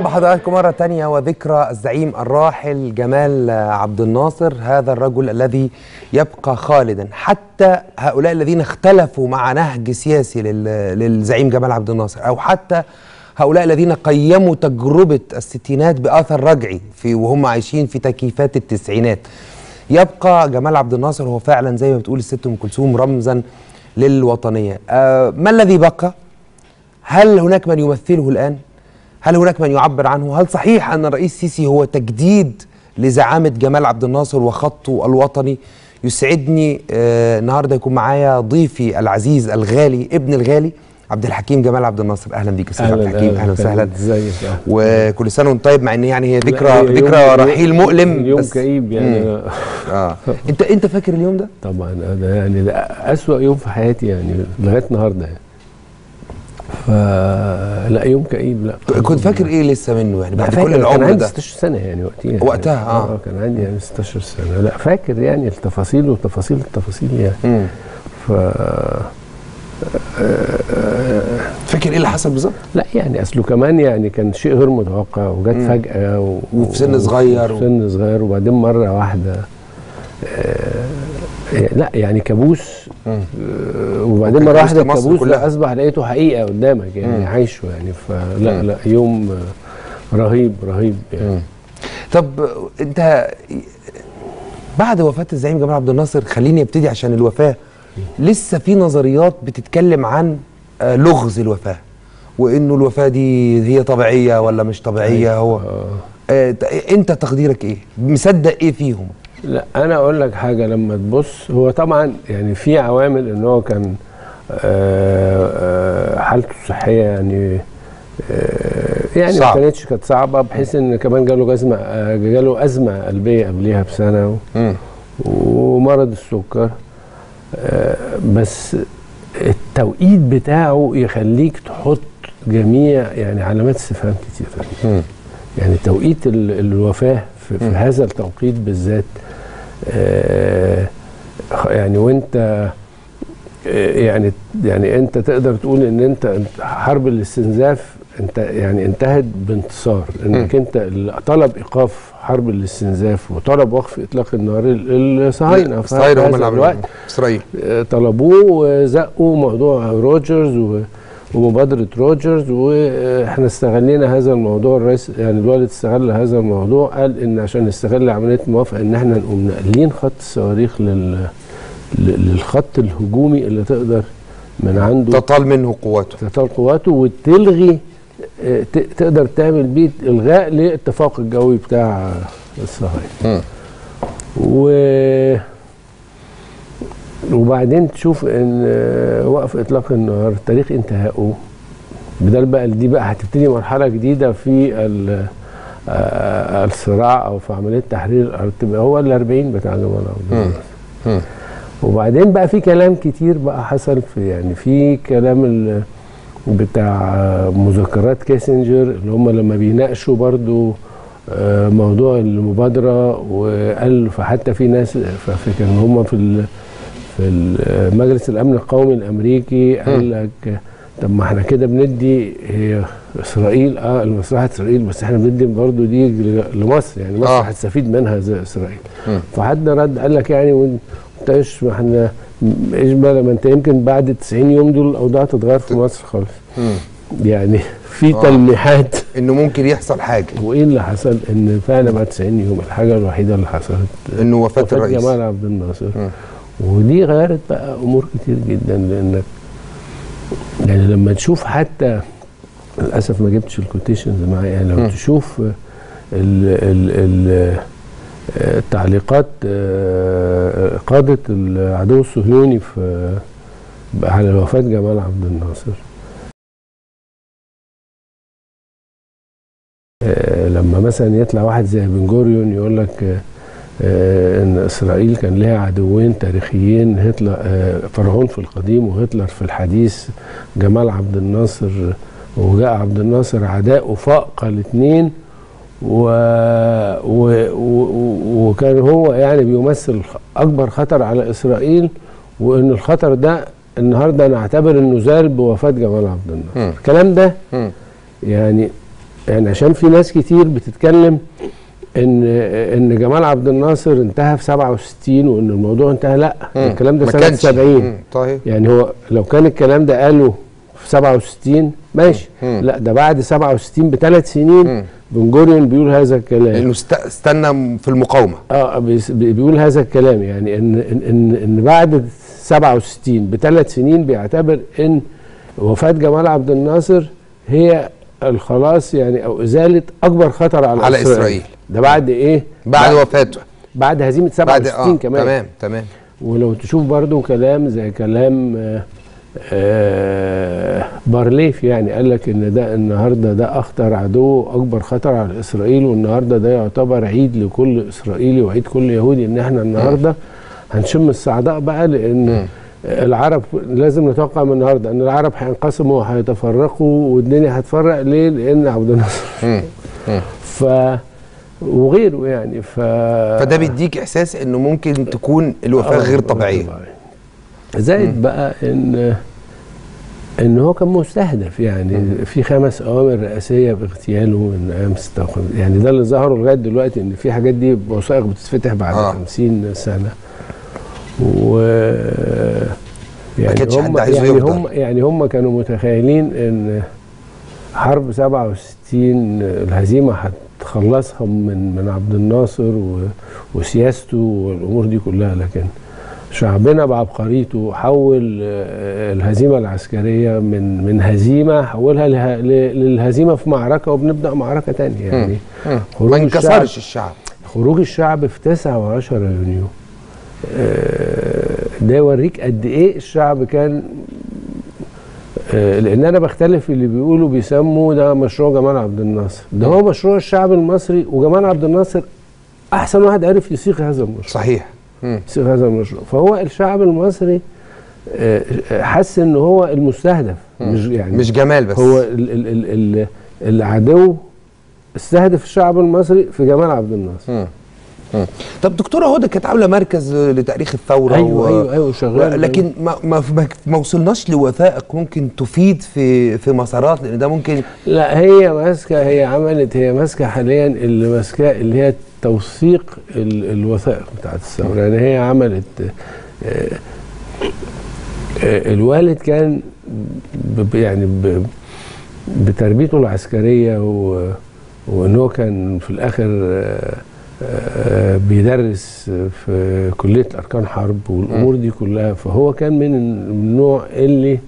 بحضراتكم مرة تانية وذكرى الزعيم الراحل جمال عبد الناصر هذا الرجل الذي يبقى خالدا حتى هؤلاء الذين اختلفوا مع نهج سياسي لل- للزعيم جمال عبد الناصر أو حتى هؤلاء الذين قيموا تجربة الستينات بأثر رجعي في وهم عايشين في تكييفات التسعينات يبقى جمال عبد الناصر هو فعلا زي ما بتقول الست أم كلثوم رمزا للوطنية آه ما الذي بقى؟ هل هناك من يمثله الآن؟ هل هناك من يعبر عنه؟ هل صحيح أن الرئيس السيسي هو تجديد لزعامة جمال عبد الناصر وخطه الوطني؟ يسعدني آه النهارده يكون معايا ضيفي العزيز الغالي ابن الغالي عبد الحكيم جمال عبد الناصر اهلا بيك يا استاذ عبد الحكيم اهلا وسهلا ازيك وكل سنه وانت طيب مع ان يعني هي ذكرى لا، ذكرى يوم- رحيل مؤلم يوم بس- كئيب يعني مم. اه انت انت فاكر اليوم ده؟ طبعا ده يعني ده اسوأ يوم في حياتي يعني لغايه النهارده يعني ف لا يوم كئيب لا كنت فاكر ايه لسه منه يعني بعد فاكر كل كان العمر عندي ده 16 سنه يعني وقتها وقتها، يعني آه. كان عندي يعني 16 سنه لا فاكر يعني التفاصيل وتفاصيل التفاصيل يعني مم. ف فاكر ايه اللي حصل بالظبط؟ لا يعني اصله كمان يعني كان شيء غير متوقع وجت مم. فجاه و... وفي سن صغير و- وفي سن صغير وبعدين مره واحده آه لا يعني كابوس مم. آه، وبعدين ممكن مره كابوس واحده لمصر الكابوس كلها. ده اصبح لقيته حقيقه قدامك يعني مم. عايشه يعني فلا مم. لا يوم آه، رهيب رهيب يعني مم. طب انت بعد وفاة الزعيم جمال عبد الناصر خليني ابتدي عشان الوفاة لسه في نظريات بتتكلم عن آه، لغز الوفاة وانه الوفاة دي هي طبيعية ولا مش طبيعية هو آه. آه، ت- انت تقديرك ايه مصدق ايه فيهم لا انا اقول لك حاجه لما تبص هو طبعا يعني في عوامل ان هو كان آه، آه، حالته الصحيه يعني آه، يعني صعب. ما كانتش كانت صعبه بحيث ان كمان جاله ازمه آه، جاله ازمه قلبيه قبليها بسنه مم. ومرض السكر آه، بس التوقيت بتاعه يخليك تحط جميع يعني علامات استفهام كتير مم. يعني توقيت ال- الوفاة في, في مم. هذا التوقيت بالذات آه، خ- يعني وانت آه، يعني يعني انت تقدر تقول ان انت أنت حرب الاستنزاف انت يعني انتهت بانتصار انك انت ال- طلب ايقاف حرب الاستنزاف وطلب وقف اطلاق النار ال- الصهاينه في اسرائيل هم هذا اللي عملوا الوقت اسرائيل آه، طلبوه وزقوا موضوع روجرز و- ومبادرة روجرز واحنا استغلينا هذا الموضوع الرئيس يعني الوالد استغل هذا الموضوع قال ان عشان نستغل عملية الموافقة ان احنا نقوم ناقلين خط الصواريخ لل ل- للخط الهجومي اللي تقدر من عنده تطال منه قوته تطال قواته وتلغي آه، ت- تقدر تعمل بيه الغاء للاتفاق الجوي بتاع الصهاينة مم. و وبعدين تشوف ان آه، وقف اطلاق النار تاريخ انتهائه بدل بقى دي بقى هتبتدي مرحله جديده في ال- آه، الصراع او في عمليه تحرير الارض تبقى هو ال 40 بتاع جمال عبد مم. الناصر مم. وبعدين بقى في كلام كتير بقى حصل في يعني في كلام ال- بتاع آه، مذكرات كيسنجر اللي هم لما بيناقشوا برضو آه، موضوع المبادرة وقال فحتى في ناس ففكر ان هم في ال- في ال- مجلس الامن القومي الامريكي قال لك طب ما احنا كده بندي هي اسرائيل اه لمصلحه اسرائيل بس احنا بندي برضه دي ل- لمصر يعني مصر آه. هتستفيد منها زي اسرائيل مم. فحد رد قال لك يعني وانت ايش ما احنا ايش بقى لما انت يمكن بعد 90 يوم دول الاوضاع تتغير في مصر خالص مم. يعني في آه. تلميحات انه ممكن يحصل حاجه وايه اللي حصل ان فعلا بعد 90 يوم الحاجه الوحيده اللي حصلت انه وفاه وفاة الرئيس جمال عبد الناصر مم. ودي غيرت بقى امور كتير جدا لانك يعني لما تشوف حتى للاسف ما جبتش الكوتيشنز معايا يعني لو مم. تشوف ال ال ال التعليقات آه، قادة العدو الصهيوني في على وفاة جمال عبد الناصر آه، لما مثلا يطلع واحد زي بن جوريون يقول لك آه، آه، ان اسرائيل كان لها عدوين تاريخيين هتلر آه، فرعون في القديم وهتلر في الحديث جمال عبد الناصر وجاء عبد الناصر عداء فاق الاثنين و... و... و... وكان هو يعني بيمثل اكبر خطر على اسرائيل وان الخطر ده النهارده نعتبر انه زال بوفاه جمال عبد الناصر مم. الكلام ده مم. يعني يعني عشان في ناس كتير بتتكلم ان ان جمال عبد الناصر انتهى في 67 وان الموضوع انتهى لا مم. الكلام ده ما سنه كانش. 70 مم. طيب يعني هو لو كان الكلام ده قاله في 67 ماشي مم. لا ده بعد 67 بثلاث سنين مم. بن جوريون بيقول هذا الكلام لانه است- استنى في المقاومه اه بيس- بي- بيقول هذا الكلام يعني ان ان ان, إن بعد 67 بثلاث سنين بيعتبر ان وفاه جمال عبد الناصر هي الخلاص يعني او ازاله اكبر خطر على, على إسرائيل. ده بعد ايه؟ بعد وفاته بعد هزيمه بعد 67 اه كمان تمام تمام ولو تشوف برضو كلام زي كلام آه، آه، بارليف يعني قال لك ان ده النهارده ده اخطر عدو اكبر خطر على اسرائيل والنهارده ده يعتبر عيد لكل اسرائيلي وعيد كل يهودي ان احنا النهارده هنشم السعداء بقى لان مم. العرب لازم نتوقع من النهارده ان العرب هينقسموا وهيتفرقوا والدنيا هتفرق ليه؟ لان عبد الناصر مم. مم. ف وغيره يعني ف فده بيديك احساس انه ممكن تكون الوفاه آه، غير طبيعيه زائد بقى ان ان هو كان مستهدف يعني في خمس اوامر رئاسيه باغتياله من ايام 56 يعني ده اللي ظهروا لغايه دلوقتي ان في حاجات دي وثائق بتتفتح بعد آه. آه. 50 سنه و يعني كانش حد هم عايزه يعني يفضل. هم يعني هم كانوا متخيلين ان حرب 67 الهزيمه هتخلصهم من من عبد الناصر و- وسياسته والامور دي كلها لكن شعبنا بعبقريته حول آه، الهزيمه العسكريه من من هزيمه حولها له- ل- للهزيمه في معركه وبنبدا معركه تانية يعني مم. خروج ما الشعب- انكسرش الشعب خروج الشعب في 9 و10 يونيو آه، ده يوريك قد ايه الشعب كان آه، لان انا بختلف في اللي بيقولوا بيسموا ده مشروع جمال عبد الناصر ده هو مشروع الشعب المصري وجمال عبد الناصر احسن واحد عرف يسيق هذا المشروع صحيح مم. يسيق هذا المشروع فهو الشعب المصري آه، آه، حس ان هو المستهدف مش يعني مش جمال بس هو ال ال ال ال العدو استهدف الشعب المصري في جمال عبد الناصر مم. مم. طب دكتوره هدى كانت عامله مركز لتاريخ الثوره ايوه ايوه ايوه شغال لكن ما ما ما- ما وصلناش لوثائق ممكن تفيد في في مسارات لان ده ممكن لا هي ماسكه هي عملت هي ماسكه حاليا اللي ماسكاه اللي هي توثيق ال- الوثائق بتاعت الثوره يعني هي عملت آه، آه، الوالد كان ب- يعني ب- بتربيته العسكريه و- وان هو كان في الاخر آه، آه، بيدرس في كليه اركان حرب والامور دي كلها فهو كان من النوع اللي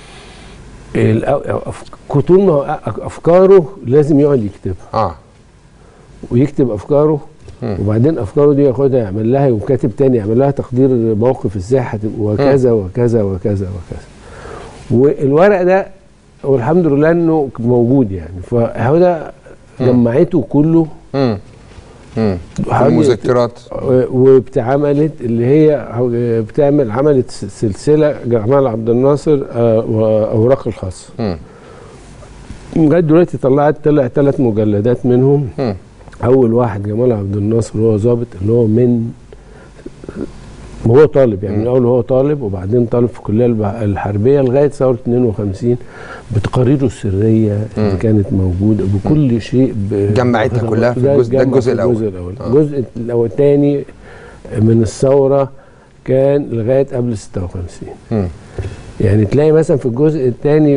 الأ- أف- طول ما هو أ- افكاره لازم يقعد يكتبها اه ويكتب افكاره مم. وبعدين افكاره دي ياخدها يعمل لها وكاتب تاني يعمل لها تقدير موقف ازاي هتبقى وكذا وكذا وكذا وكذا والورق ده والحمد لله انه موجود يعني فهو ده جمعته كله مم. مم. حاجة- المذكرات وبتعملت اللي هي بتعمل عملت سلسله جمال عبد الناصر آه، واوراق الخاصه مم. لغايه دلوقتي طلعت طلع ثلاث مجلدات منهم مم. اول واحد جمال عبد الناصر وهو ظابط اللي هو من وهو طالب يعني من اول وهو طالب وبعدين طالب في الكليه الب- الحربيه لغايه ثوره 52 بتقاريره السريه اللي كانت موجوده بكل شيء ب- جمعتها كلها في ده الجزء- ده اتجمع الجزء في الأول. الجزء الاول آه. الجزء الاول الثاني من الثوره كان لغايه قبل 56 مم. يعني تلاقي مثلا في الجزء الثاني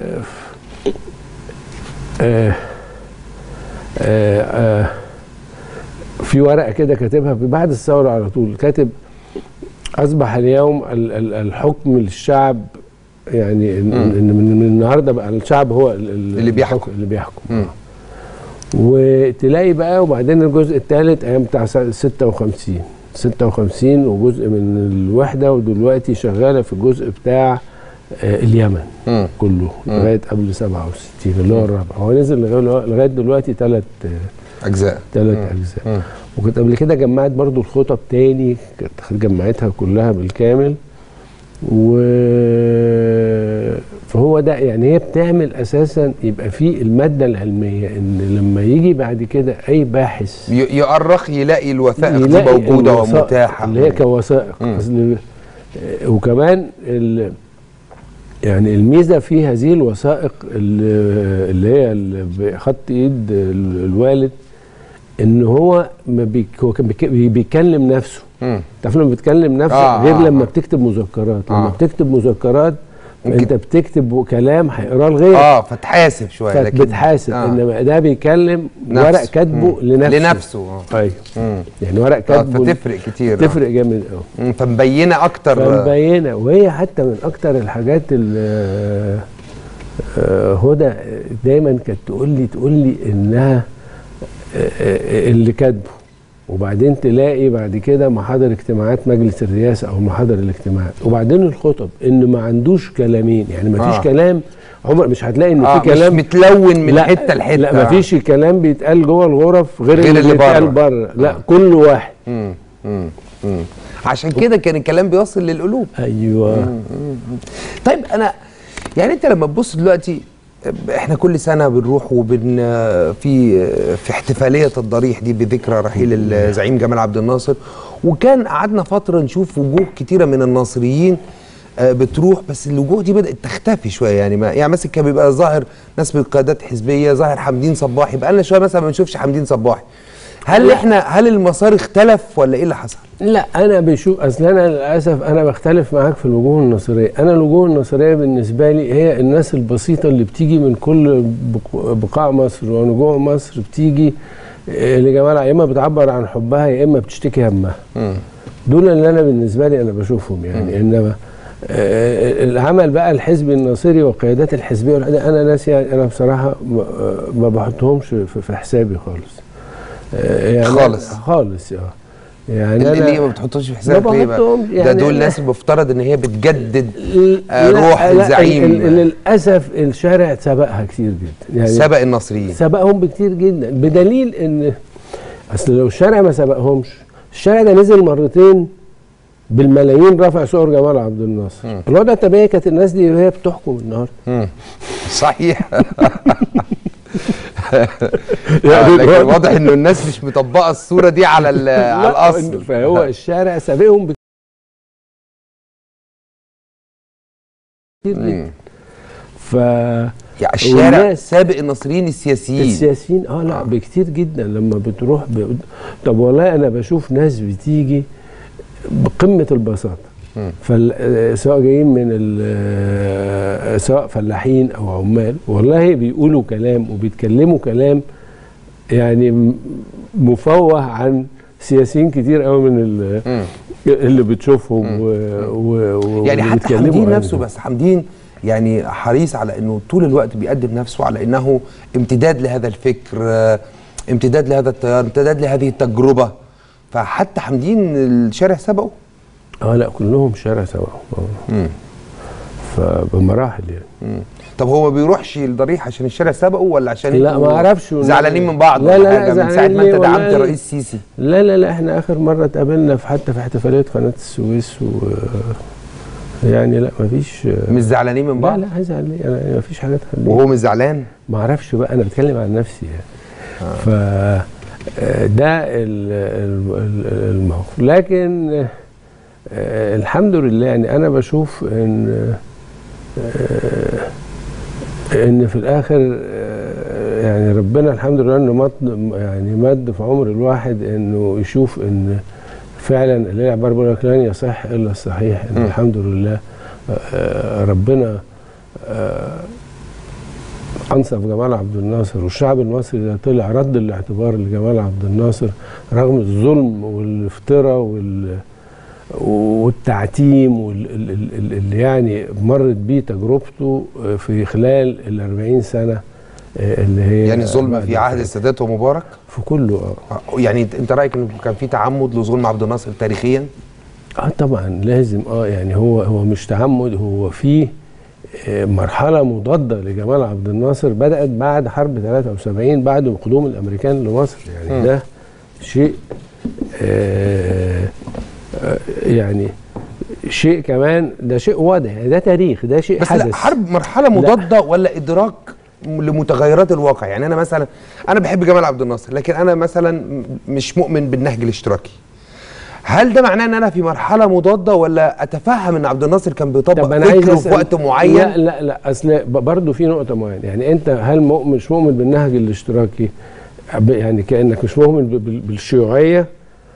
آه آه آه في ورقه كده كاتبها بعد الثوره على طول كاتب اصبح اليوم ال- ال- الحكم للشعب يعني ان مم. إن من من النهارده بقى الشعب هو ال- ال- اللي بيحكم. الحكم- اللي بيحكم مم. وتلاقي بقى وبعدين الجزء الثالث ايام بتاع سنة 56 56 وجزء من الوحده ودلوقتي شغاله في الجزء بتاع آه، اليمن مم. كله لغايه قبل 67 اللي هو الرابع هو نزل لغايه لغاية دلوقتي ثلاث اجزاء ثلاث مم. اجزاء مم. وكنت قبل كده جمعت برضو الخطب تاني كانت جمعتها كلها بالكامل و فهو ده يعني هي بتعمل اساسا يبقى في الماده العلميه ان لما يجي بعد كده اي باحث ي- يؤرخ يلاقي الوثائق دي يلاقي موجوده الوثائق ومتاحه اللي هي كوثائق مم. أصل- آه، وكمان ال يعني الميزه في هذه الوثائق اللي, اللي هي اللي بخط ايد ال- الوالد ان هو ما بيك هو كان بيك- بي- بيكلم نفسه مم. تعرف لما بتكلم نفسك آه، غير آه، لما آه. بتكتب مذكرات لما آه. بتكتب مذكرات ممكن- انت بتكتب كلام هيقراه الغير اه فتحاسب شويه لكن فبتحاسب آه. انما ده بيكلم نفسه. ورق كاتبه مم. لنفسه لنفسه اه ايوه مم. يعني ورق آه، كاتبه فتفرق كتير تفرق جامد قوي مم، فمبينه اكتر فمبينه وهي حتى من اكتر الحاجات اللي هدى دايما كانت تقول لي تقول لي انها آه، آه، اللي كاتبه وبعدين تلاقي بعد كده محاضر اجتماعات مجلس الرئاسه او محاضر الاجتماعات وبعدين الخطب ان ما عندوش كلامين يعني ما فيش آه. كلام عمر مش هتلاقي ان اه في مش كلام متلون من لا حته لحته لا ما فيش كلام بيتقال جوه الغرف غير, غير اللي, اللي بيتقال بره. بره لا آه. كل واحد مم. مم. مم. عشان كده كان الكلام بيوصل للقلوب ايوه طيب انا يعني انت لما تبص دلوقتي احنا كل سنه بنروح وبن في في احتفاليه الضريح دي بذكرى رحيل الزعيم جمال عبد الناصر وكان قعدنا فتره نشوف وجوه كتيره من الناصريين آه، بتروح بس الوجوه دي بدات تختفي شويه يعني ما يعني مثلا كان بيبقى ظاهر ناس من قيادات حزبيه ظاهر حمدين صباحي بقى لنا شويه مثلا ما بنشوفش حمدين صباحي هل احنا هل المسار اختلف ولا ايه اللي حصل؟ لا انا بشوف اصل انا للاسف انا بختلف معاك في الوجوه النصريه انا الوجوه النصريه بالنسبه لي هي الناس البسيطه اللي بتيجي من كل بق- بقاع مصر ونجوع مصر بتيجي آه، لجمال يا اما بتعبر عن حبها يا اما بتشتكي همها دول اللي انا بالنسبه لي انا بشوفهم يعني انما آه، العمل بقى الحزبي الناصري والقيادات الحزبيه والحاجات- انا ناس يعني انا بصراحه ما- آه، ما بحطهمش في في حسابي خالص آه، يعني خالص. خالص اه يعني اللي انا ليه ما بتحطوش في حسابك ما ليه بقى؟ بحطهمش ده يعني دول لا. ناس المفترض ان هي بتجدد آه، لا- روح لا، الزعيم. ال- ال- للاسف الشارع سبقها كتير جدا يعني سبق الناصريين سبقهم بكتير جدا بدليل ان اصل لو الشارع ما سبقهمش الشارع ده نزل مرتين بالملايين رفع صور جمال عبد الناصر مم. الوضع الطبيعي كانت الناس دي وهي بتحكم النهارده مم. صحيح يعني آه، لكن الوضع- واضح انه الناس مش مطبقه الصوره دي على ال- على لا، الاصل فهو الشارع سابقهم بكتير جدا مم. ف يعني الشارع والناس- سابق الناصريين السياسيين السياسيين اه لا آه. بكتير جدا لما بتروح ب... طب والله انا بشوف ناس بتيجي بقمه البساطه مم. فل... آه، سواء جايين من ال... آه، سواء فلاحين او عمال والله بيقولوا كلام وبيتكلموا كلام يعني م- مفوه عن سياسيين كتير قوي من ال... مم. اللي بتشوفهم مم. و... و... و... يعني واللي حتى بيتكلموا حمدين عنهم. نفسه بس حمدين يعني حريص على انه طول الوقت بيقدم نفسه على انه امتداد لهذا الفكر آه، امتداد لهذا التيار امتداد لهذه التجربه فحتى حمدين الشارع سبقه اه لا كلهم شارع سوا آه. مم. فبمراحل يعني مم. طب هو ما بيروحش الضريح عشان الشارع سبقه ولا عشان لا، انتوا ما أعرفش. زعلانين من بعض لا، ولا لا، لا، حاجة من ساعه زعلانين ما انت ليه؟ دعمت والله- الرئيس السيسي لا لا لا احنا اخر مره اتقابلنا في حتى في احتفاليه قناه السويس و يعني لا مفيش مش زعلانين من لا بعض لا هزعل ليه يعني مفيش حاجه تخليني وهو مش زعلان ما اعرفش بقى انا بتكلم عن نفسي يعني ف آه، ده ال- ال- ال- الموقف لكن آه، الحمد لله يعني انا بشوف ان آه، ان في الاخر آه، يعني ربنا الحمد لله انه مد يعني مد في عمر الواحد انه يشوف ان فعلا اللي هي عباره بيقول لك لن يصح الا الصحيح ان م. الحمد لله آه، ربنا آه، انصف جمال عبد الناصر والشعب المصري ده طلع رد الاعتبار لجمال عبد الناصر رغم الظلم والافتراء وال والتعتيم واللي يعني مرت بيه تجربته في خلال ال 40 سنه آه، اللي هي يعني ظلم بعد في عهد الفترة. السادات ومبارك في كله اه آه، يعني انت رايك انه كان في تعمد لظلم عبد الناصر تاريخيا اه طبعا لازم اه يعني هو هو مش تعمد هو في آه، مرحله مضاده لجمال عبد الناصر بدات بعد حرب 73 بعد قدوم الامريكان لمصر يعني م. ده شيء آه آه يعني شيء كمان ده شيء واضح يعني ده تاريخ ده شيء بس حدث لا حرب مرحله مضاده ولا ادراك لمتغيرات الواقع يعني انا مثلا انا بحب جمال عبد الناصر لكن انا مثلا م- مش مؤمن بالنهج الاشتراكي هل ده معناه ان انا في مرحله مضاده ولا اتفهم ان عبد الناصر كان بيطبق طب انا عايز فكره في أسأل وقت معين لا لا لا اصل ب- برضه في نقطه معينه يعني انت هل مؤمن مش مؤمن بالنهج الاشتراكي ب- يعني كانك مش مؤمن ب- بال- بالشيوعيه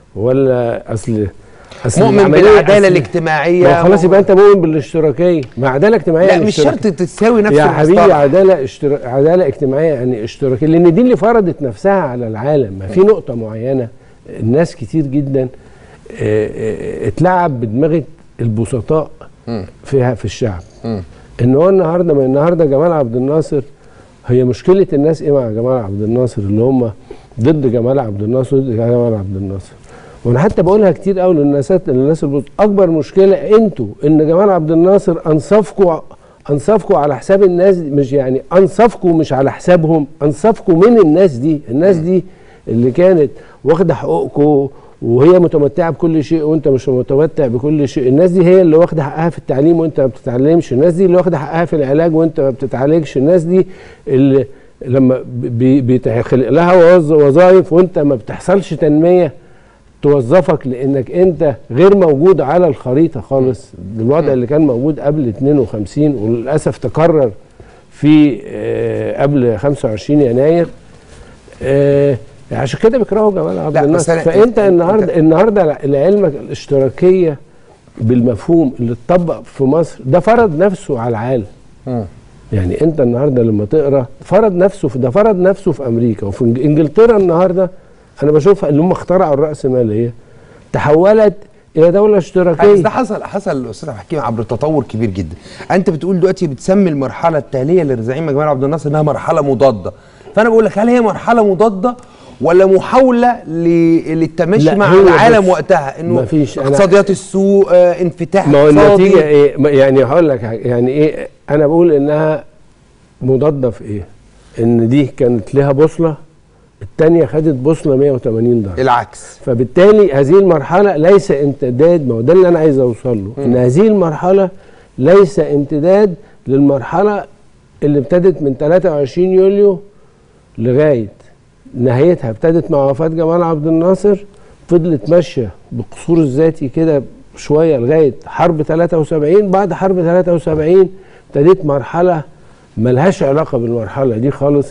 ولا اصل اصل مؤمن العملية بالعداله أصل- الاجتماعيه ما هو خلاص يبقى انت مؤمن بالاشتراكيه ما عداله اجتماعيه لا يعني مش اشتراك- شرط تساوي نفس يا حبيبي المصطلح عداله اشترا... عداله اجتماعيه يعني اشتراكيه لان دي اللي فرضت نفسها على العالم ما في نقطه معينه الناس كتير جدا اه، اه، اتلعب بدماغه البسطاء مم. فيها في الشعب مم. ان هو النهارده ما النهارده جمال عبد الناصر هي مشكله الناس ايه مع جمال عبد الناصر اللي هم ضد جمال عبد الناصر ضد جمال عبد الناصر وانا حتى بقولها كتير قوي للناس للناس البص اكبر مشكله انتوا ان جمال عبد الناصر انصفكوا انصفكوا على حساب الناس دي مش يعني انصفكوا مش على حسابهم انصفكوا من الناس دي الناس دي اللي كانت واخده حقوقكم وهي متمتعه بكل شيء وانت مش متمتع بكل شيء الناس دي هي اللي واخده حقها في التعليم وانت ما بتتعلمش الناس دي اللي واخده حقها في العلاج وانت ما بتتعالجش الناس دي اللي لما بي- بيتخلق لها وظ- وظائف وانت ما بتحصلش تنميه توظفك لانك انت غير موجود على الخريطه خالص الوضع اللي كان موجود قبل 52 وللاسف تكرر في آه، قبل 25 يناير آه، عشان كده بيكرهوا جمال عبد لا، بس الناصر أنا- فانت أنت- النهارده أنت- النهارده لعلمك الاشتراكيه بالمفهوم اللي اتطبق في مصر ده فرض نفسه على العالم مم. يعني انت النهارده لما تقرا فرض نفسه في ده فرض نفسه في امريكا وفي إنج- انجلترا النهارده انا بشوفها اللي هم اخترعوا الراسماليه تحولت الى دوله بس اشتراكيه ده حصل حصل استاذ عبد الحكيم عبر تطور كبير جدا انت بتقول دلوقتي بتسمي المرحله التاليه للزعيم جمال عبد الناصر انها مرحله مضاده فانا بقول لك هل هي مرحله مضاده ولا محاوله ل- للتماشي لا، مع هو العالم بص، وقتها انه مفيش، أنا- اقتصاديات السوق آه، انفتاح ما هو اقتصادي النتيجه ايه ما- يعني هقول لك حاجة، يعني ايه انا بقول انها مضاده في ايه ان دي كانت لها بوصله الثانيه خدت بوصله 180 درجه العكس فبالتالي هذه المرحلة ليس امتداد ما هو ده اللي أنا عايز أوصل له إن هذه المرحلة ليس امتداد للمرحلة اللي ابتدت من 23 يوليو لغاية نهايتها ابتدت مع وفاة جمال عبد الناصر فضلت ماشية بالقصور الذاتي كده شوية لغاية حرب 73 بعد حرب 73 ابتدت مرحلة ملهاش علاقة بالمرحلة دي خالص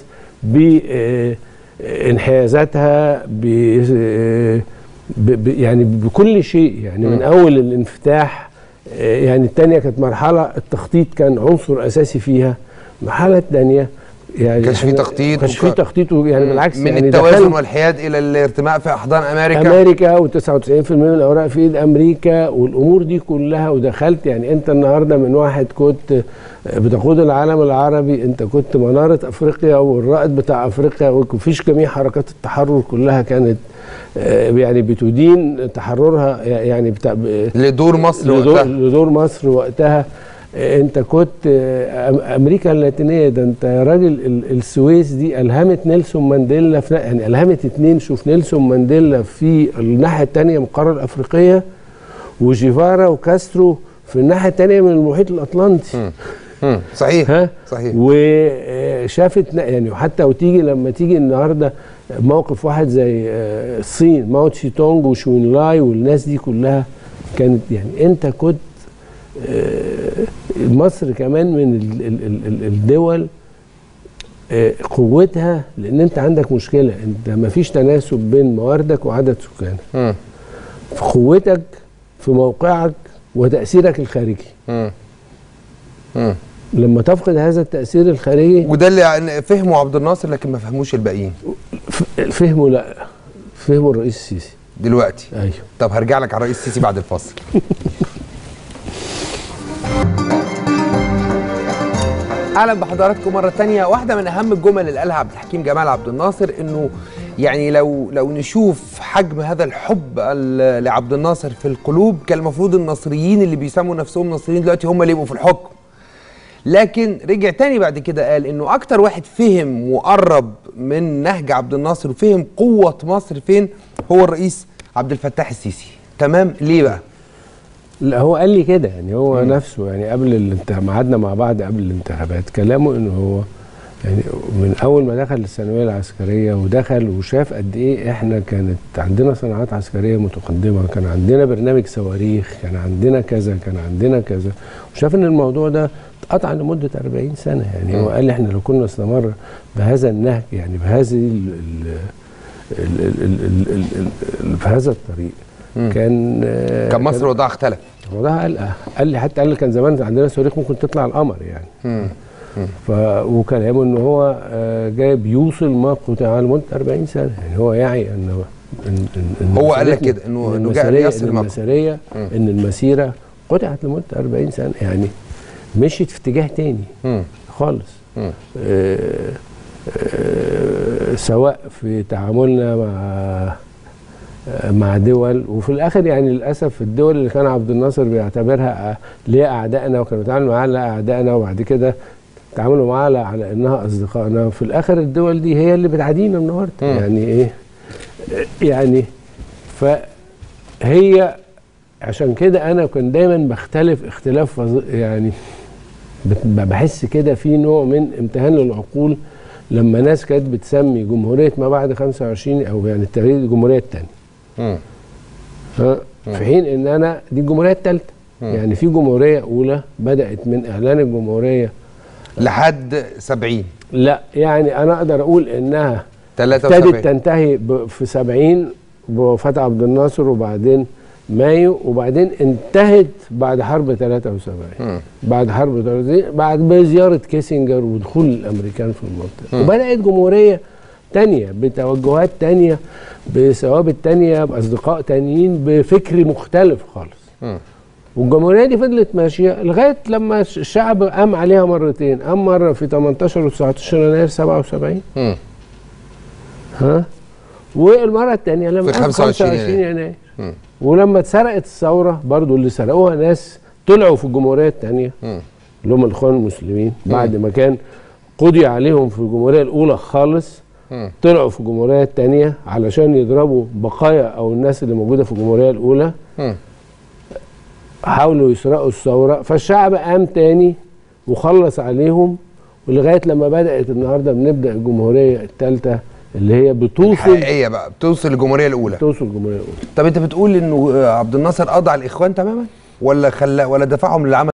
بانحيازاتها ب آه، ب- ب- يعني بكل شيء يعني من اول الانفتاح آه، يعني الثانيه كانت مرحله التخطيط كان عنصر اساسي فيها المرحله الثانيه يعني كانش في إحنا- تخطيط كانش في وك- تخطيط يعني بالعكس من يعني التوازن دخلنا- والحياد الى الارتماء في احضان امريكا امريكا و99% من الاوراق في ايد امريكا والامور دي كلها ودخلت يعني انت النهارده من واحد كنت بتقود العالم العربي انت كنت مناره افريقيا والرائد بتاع افريقيا ومفيش جميع حركات التحرر كلها كانت آه، يعني بتدين تحررها يعني بتاع ب- لدور مصر لدور, وقتها لدور مصر وقتها آه، انت كنت آه، أم- امريكا اللاتينيه ده انت يا راجل ال- السويس دي الهمت نيلسون مانديلا في يعني الهمت اتنين شوف نيلسون مانديلا في الناحيه الثانيه من القاره الافريقيه وجيفارا وكاسترو في الناحيه الثانيه من المحيط الاطلنطي مم. صحيح ها صحيح وشافت يعني وحتى وتيجي لما تيجي النهارده موقف واحد زي آه، الصين ماو تشي تونج وشوين لاي والناس دي كلها كانت يعني انت كنت آه، مصر كمان من ال- ال- ال- ال- الدول آه، قوتها لان انت عندك مشكله انت ما فيش تناسب بين مواردك وعدد سكانك مم. في قوتك في موقعك وتاثيرك الخارجي مم. مم. لما تفقد هذا التاثير الخارجي وده اللي فهمه عبد الناصر لكن ما فهموش الباقيين ف- فهمه لا فهمه الرئيس السيسي دلوقتي ايوه طب هرجع لك على الرئيس السيسي بعد الفاصل اهلا بحضراتكم مره تانية واحده من اهم الجمل اللي قالها عبد الحكيم جمال عبد الناصر انه يعني لو لو نشوف حجم هذا الحب ال- لعبد الناصر في القلوب كان المفروض النصريين اللي بيسموا نفسهم نصريين دلوقتي هم اللي يبقوا في الحكم لكن رجع تاني بعد كده قال انه اكتر واحد فهم وقرب من نهج عبد الناصر وفهم قوة مصر فين هو الرئيس عبد الفتاح السيسي تمام ليه بقى لا هو قال لي كده يعني هو مم. نفسه يعني قبل الانتخاب قعدنا مع بعض قبل الانتخابات كلامه انه هو يعني من اول ما دخل الثانويه العسكريه ودخل وشاف قد ايه احنا كانت عندنا صناعات عسكريه متقدمه كان عندنا برنامج صواريخ كان عندنا كذا كان عندنا كذا وشاف ان الموضوع ده اتقطع لمده 40 سنه يعني هو قال احنا لو كنا استمر بهذا النهج يعني بهذه ال ال ال ال ال ال ال ال في هذا الطريق كان آه، كان مصر وضعها اختلف وضعها قال قال لي حتى قال لي كان زمان عندنا صواريخ ممكن تطلع القمر يعني ف وكلامه ان هو آه، جاي بيوصل ما قطع لمده 40 سنه يعني هو يعي ان إن إن إن هو قال لك مسيرتنا- كده إنه- إن إنه جاء المسيرية- ليصل إن ما- المسيريه ان المسيره قطعت لمده 40 سنه يعني مشيت في اتجاه تاني مم. خالص مم. آه، آه، سواء في تعاملنا مع مع دول وفي الاخر يعني للاسف الدول اللي كان عبد الناصر بيعتبرها ليه اعدائنا وكانوا بيتعاملوا معاها لا اعدائنا وبعد كده تعاملوا معاها على انها اصدقائنا في الاخر الدول دي هي اللي بتعادينا النهارده مم. يعني ايه يعني فهي عشان كده انا كنت دايما بختلف اختلاف فظ- يعني بت- بحس كده في نوع من امتهان للعقول لما ناس كانت بتسمي جمهوريه ما بعد 25 او يعني التغيير الجمهوريه الثانيه مم. ها في حين ان انا دي الجمهوريه الثالثه يعني في جمهوريه اولى بدات من اعلان الجمهوريه لحد 70 لا يعني انا اقدر اقول انها ابتدت 73 تنتهي ب- في 70 بوفاه عبد الناصر وبعدين مايو وبعدين انتهت بعد حرب 73 مم. بعد حرب 73 بعد بزياره كيسنجر ودخول الامريكان في المنطقه وبدات جمهوريه تانية بتوجهات تانية بثوابت تانية بأصدقاء تانيين بفكر مختلف خالص مم. والجمهورية دي فضلت ماشية لغاية لما الشعب قام عليها مرتين قام مرة في 18 و 19 يناير 77 مم. ها والمرة الثانية لما في قام 25 25 يناير مم. ولما اتسرقت الثورة برضو اللي سرقوها ناس طلعوا في الجمهورية الثانية مم. اللي هم الإخوان المسلمين بعد ما كان قضي عليهم في الجمهورية الأولى خالص مم. طلعوا في الجمهورية الثانية علشان يضربوا بقايا أو الناس اللي موجودة في الجمهورية الأولى مم. حاولوا يسرقوا الثورة فالشعب قام تاني وخلص عليهم ولغاية لما بدأت النهاردة بنبدأ الجمهورية الثالثة اللي هي بتوصل حقيقيه بقى بتوصل للجمهوريه الاولى توصل الجمهورية الأولى طب انت بتقول انه آه، عبد الناصر قضى على الاخوان تماما ولا خلى ولا دفعهم للعمل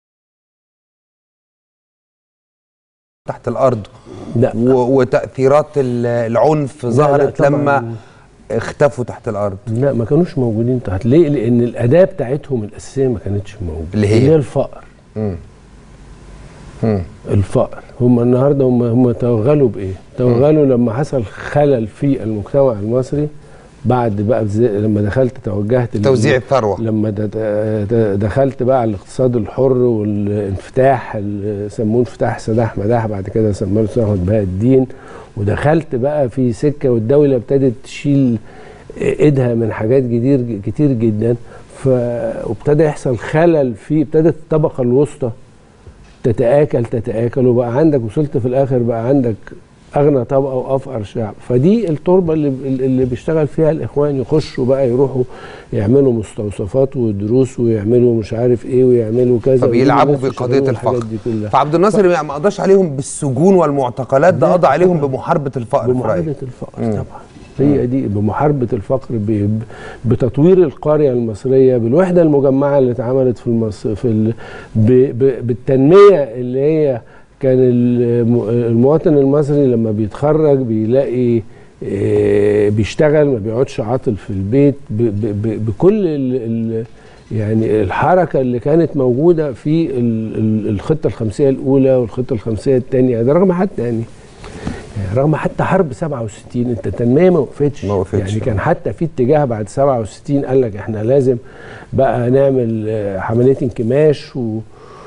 تحت الارض لا و- وتاثيرات ال- العنف ظهرت طبعاً. لما اختفوا تحت الارض لا ما كانوش موجودين تحت ليه؟ لأن الأداة بتاعتهم الأساسية ما كانتش موجودة اللي هي؟ اللي هي الفقر مم. مم. الفقر هم النهارده هم هم توغلوا بايه؟ توغلوا لما حصل خلل في المجتمع المصري بعد بقى بز- لما دخلت توجهت لل- توزيع الثروه لما د- د- دخلت بقى على الاقتصاد الحر والانفتاح اللي سموه انفتاح سداح مداح بعد كده سموه سنة بهاء الدين ودخلت بقى في سكه والدوله ابتدت تشيل ايدها من حاجات كتير كتير جدا ف وابتدى يحصل خلل في ابتدت الطبقه الوسطى تتآكل تتآكل وبقى عندك وصلت في الآخر بقى عندك أغنى طبقة وأفقر شعب فدي التربة اللي, اللي بيشتغل فيها الإخوان يخشوا بقى يروحوا يعملوا مستوصفات ودروس ويعملوا مش عارف إيه ويعملوا كذا فبيلعبوا ويجيبوا ناس بقضيه يشغلوا الحاجات الفقر دي كلها فعبد الناصر ما قضاش عليهم بالسجون والمعتقلات ده لا قضى عليهم طبعاً. بمحاربه الفقر في بمحاربة رأيي. الفقر طبعا هي دي بمحاربة الفقر ب- بتطوير القرية المصرية بالوحدة المجمعة اللي اتعملت في المص... في ال... ب... ب... بالتنمية اللي هي كان الم- المواطن المصري لما بيتخرج بيلاقي آه، بيشتغل ما بيقعدش عاطل في البيت ب... ب... ب... بكل ال... ال... يعني الحركة اللي كانت موجودة في ال... ال- الخطة الخمسية الأولى والخطة الخمسية الثانية ده رغم حتى يعني رغم حتى حرب 67 انت التنميه ما وقفتش ما وقفتش. يعني كان حتى في اتجاه بعد 67 قال لك احنا لازم بقى نعمل آه، عمليه انكماش و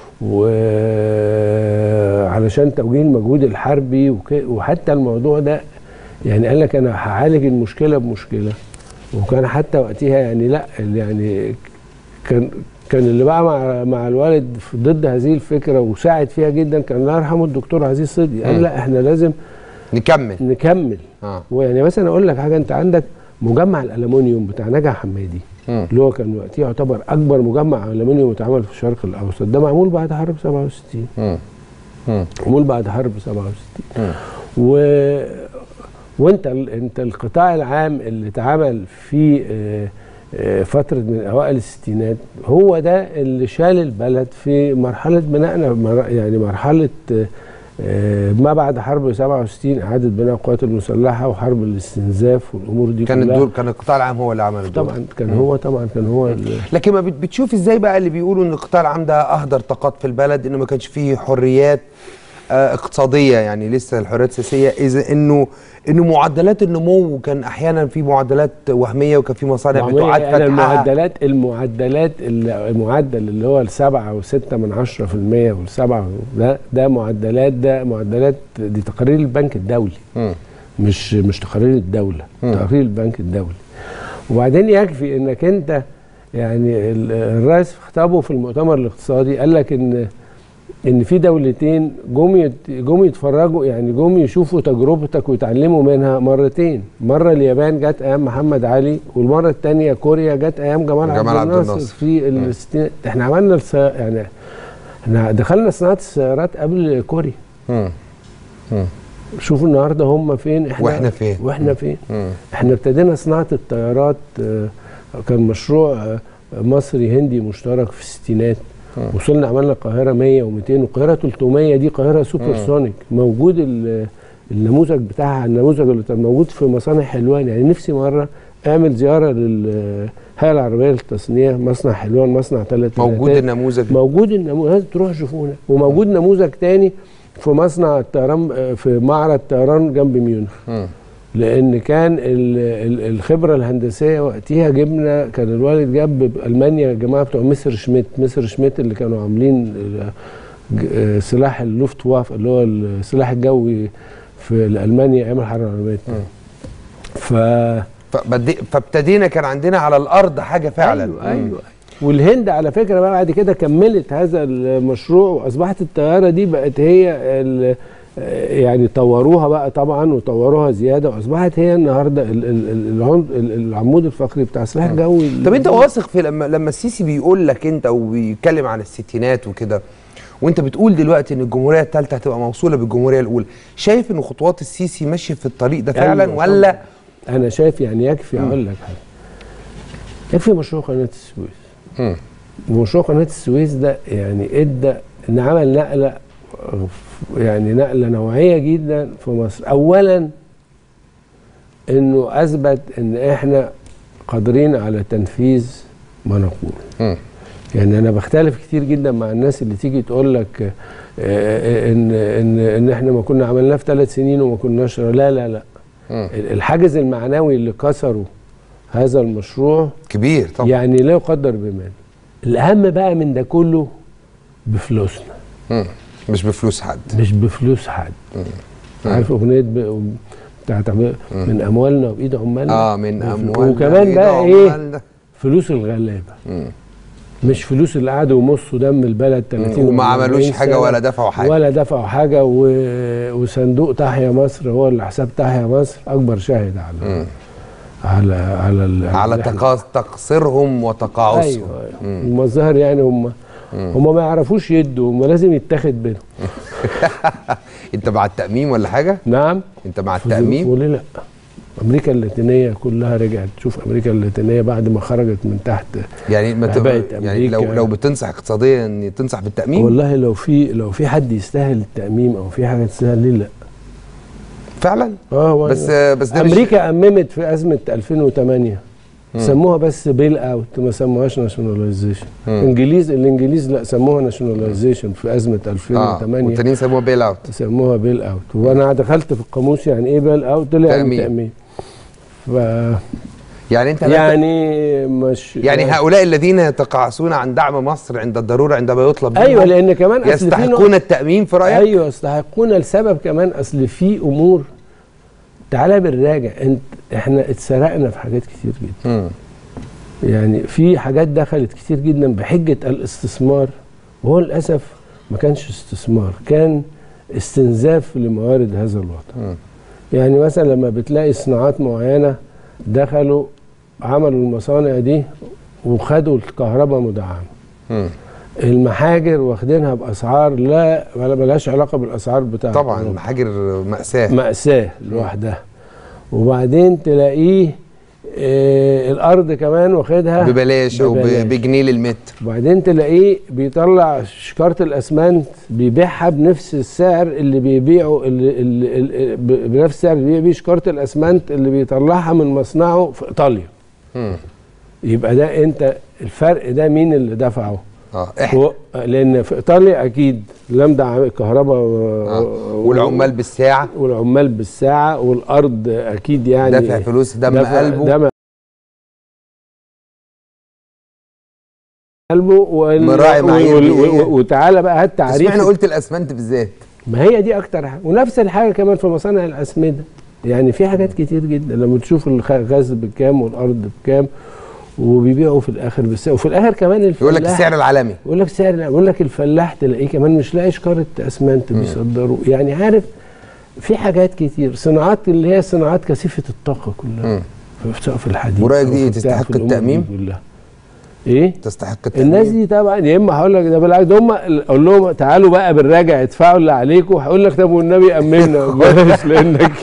وعلشان توجيه المجهود الحربي وك... وحتى الموضوع ده يعني قال لك انا هعالج المشكله بمشكله وكان حتى وقتها يعني لا يعني كان كان اللي بقى مع مع الوالد في ضد هذه الفكره وساعد فيها جدا كان الله يرحمه الدكتور عزيز صدقي قال مم. لا احنا لازم نكمل نكمل اه ويعني مثلا اقول لك حاجه انت عندك مجمع الالومنيوم بتاع نجع حمادي مم. اللي هو كان وقتها يعتبر اكبر مجمع الومنيوم اتعمل في الشرق الاوسط ده معمول بعد حرب 67 مم. مم. معمول بعد حرب 67 مم. و وانت ال- انت القطاع العام اللي اتعمل في آه، آه، فتره من اوائل الستينات هو ده اللي شال البلد في مرحله بنائنا مر- يعني مرحله آه، آه، ما بعد حرب 67 اعاده بناء القوات المسلحه وحرب الاستنزاف والامور دي كان كلها الدور كان القطاع العام هو اللي عمل الدور طبعا كان هو طبعا كان هو ال- لكن ما بت- بتشوف ازاي بقى اللي بيقولوا ان القطاع العام ده اهدر طاقات في البلد انه ما كانش فيه حريات آه، اقتصاديه يعني لسه الحريات السياسيه اذا انه انه معدلات النمو كان احيانا في معدلات وهميه وكان في مصانع معمولة بتعاد يعني فتحها المعدلات المعدلات اللي- المعدل اللي هو السبعة وستة من عشرة في المية والسبعة ده ده معدلات ده معدلات دي تقارير البنك الدولي مم. مش مش تقارير الدولة مم. تقارير البنك الدولي وبعدين يكفي انك انت يعني ال- الرئيس في خطابه في المؤتمر الاقتصادي قال لك ان ان في دولتين جم يت- جم يتفرجوا يعني جم يشوفوا تجربتك ويتعلموا منها مرتين مره اليابان جت ايام محمد علي والمره الثانيه كوريا جت ايام جمال, جمال عبد عبد الناصر الناصر. في الستينات احنا عملنا الس... يعني احنا دخلنا صناعه السيارات قبل كوريا مم. مم. شوفوا النهارده هم فين احنا واحنا فين واحنا فين مم. احنا ابتدينا صناعه الطيارات آه، كان مشروع آه، مصري هندي مشترك في الستينات مم. وصلنا عملنا القاهره 100 و200 والقاهره 300 دي قاهره سوبر مم. سونيك موجود ال- النموذج بتاعها النموذج اللي كان موجود في مصانع حلوان يعني نفسي مره اعمل زياره للهيئه العربيه للتصنيع مصنع حلوان مصنع ثلاث موجود النموذج موجود النموذج لازم تروح شوفونا وموجود نموذج تاني في مصنع الطيران آه، في معرض طيران جنب ميونخ مم. لان كان ال- ال- الخبره الهندسيه وقتها جبنا كان الوالد جاب المانيا الجماعه بتوع مصر شميت مصر شميت اللي كانوا عاملين ال- ج- آه، سلاح اللوفت واف اللي هو السلاح الجوي في المانيا ايام الحرب العالميه مم. ف فبدي- فابتدينا كان عندنا على الارض حاجه فعلا ايوه ايوه والهند على فكره بقى بعد كده كملت هذا المشروع واصبحت الطياره دي بقت هي ال- يعني طوروها بقى طبعا وطوروها زياده واصبحت هي النهارده ال- ال- ال- العمود ال- العمود الفقري بتاع السلاح الجوي طب انت واثق في لما لما السيسي بيقول لك انت وبيتكلم عن الستينات وكده وانت بتقول دلوقتي ان الجمهوريه الثالثه هتبقى موصوله بالجمهوريه الاولى شايف ان خطوات السيسي ماشيه في الطريق ده فعلا أيوة ولا انا شايف يعني يكفي مم. اقول لك حاجه يكفي مشروع قناه السويس مم. ومشروع قناه السويس ده يعني ادى ان عمل نقله يعني نقله نوعيه جدا في مصر اولا انه اثبت ان احنا قادرين على تنفيذ ما نقول مم. يعني انا بختلف كتير جدا مع الناس اللي تيجي تقول لك آه، آه، ان ان ان احنا ما كنا عملناه في ثلاث سنين وما كناش لا لا لا مم. الحاجز المعنوي اللي كسره هذا المشروع كبير طبعا يعني لا يقدر بمال الأهم بقى من ده كله بفلوسنا مم. مش بفلوس حد مش بفلوس حد عارف أغنية ب... بتاعت عم- من أموالنا وبإيد عمالنا اه من وف- اموال وكمان بقى إيه فلوس الغلابة مش فلوس اللي قعدوا يمصوا دم البلد 30 وما ولا عملوش 40 حاجه سنة ولا دفعوا حاجه ولا دفعوا حاجة و... وصندوق تحيا مصر هو اللي حساب تحيا مصر أكبر شاهد على مم. على على ال... على اللي إحنا- تقاص تقصيرهم وتقاعسهم ايوه أيوة. مم. المظاهر يعني هم هم ما يعرفوش يدوا هم لازم يتاخد بينهم انت مع التاميم ولا حاجه نعم انت مع في ظروف التاميم وليه لا امريكا اللاتينيه كلها رجعت شوف امريكا اللاتينيه بعد ما خرجت من تحت يعني ما تبقى بقت يعني لو أمريكا. لو بتنصح اقتصاديا ان تنصح بالتاميم والله لو في لو في حد يستاهل التاميم او في حاجه تستاهل ليه لا فعلا اه والله. بس بس ده مش- امريكا اممت في ازمه 2008 سموها بس بيل اوت ما سموهاش ناشوناليزيشن مم. انجليز الانجليز لا سموها ناشوناليزيشن في ازمه اه 2008 والتانيين سموها بيل اوت سموها بيل اوت وانا دخلت في القاموس يعني ايه بيل اوت طلع تأمين. تامين ف يعني انت لا يعني مش يعني هؤلاء الذين يتقاعسون عن دعم مصر عند الضروره عندما يطلب ايوه منهم لان كمان اصل في يستحقون نوع- التامين في رايك ايوه يستحقون لسبب كمان اصل في امور تعالى بالراجع انت احنا اتسرقنا في حاجات كتير جدا مم. يعني في حاجات دخلت كتير جدا بحجه الاستثمار وهو للاسف ما كانش استثمار كان استنزاف لموارد هذا الوطن مم. يعني مثلا لما بتلاقي صناعات معينه دخلوا عملوا المصانع دي وخدوا الكهرباء مدعمه مم. المحاجر واخدينها باسعار لا ولا ملهاش علاقه بالاسعار بتاعت طبعا أوروبا. المحاجر مأساة مأساة لوحدها وبعدين تلاقيه آه الارض كمان واخدها ببلاش او ب- ببلاش. بجنيه للمتر وبعدين تلاقيه بيطلع شكارة الاسمنت بيبيعها بنفس السعر اللي بيبيعه اللي اللي اللي ب- بنفس السعر اللي بيبيع بيه شكارة الاسمنت اللي بيطلعها من مصنعه في ايطاليا مم. يبقى ده انت الفرق ده مين اللي دفعه؟ اه احنا هو لان في ايطاليا اكيد لمدة عم- الكهرباء آه. و- والعمال بالساعة والعمال بالساعة والأرض أكيد يعني دافع فلوس دم دفع- قلبه دم قلبه وال... مراعي معايير وال... بيئية. وال... وتعالى بقى هات بس تعريف احنا قلت الاسمنت بالذات ما هي دي أكتر حاجة ونفس الحاجة كمان في مصانع الأسمدة يعني في حاجات كتير جدا لما تشوف الخ- الغاز بكام والأرض بكام وبيبيعوا في الآخر بالسعر وفي الآخر كمان الفلاح يقول لك السعر العالمي يقول لك سعر يقول لك الفلاح تلاقيه كمان مش لاقي شكاره اسمنت بيصدروا يعني عارف في حاجات كتير صناعات اللي هي صناعات كثيفه الطاقه كلها مم. في سقف الحديد ورأيك دي أو في تستحق بتاع، في الأمور دي التأميم؟ كلها ايه تستحق التأمين الناس دي طبعا يا اما هقول لك ده بالعكس ده هم اقول لهم تعالوا بقى بالراجع ادفعوا اللي عليكم هقول لك طب والنبي امنا بلاش لانك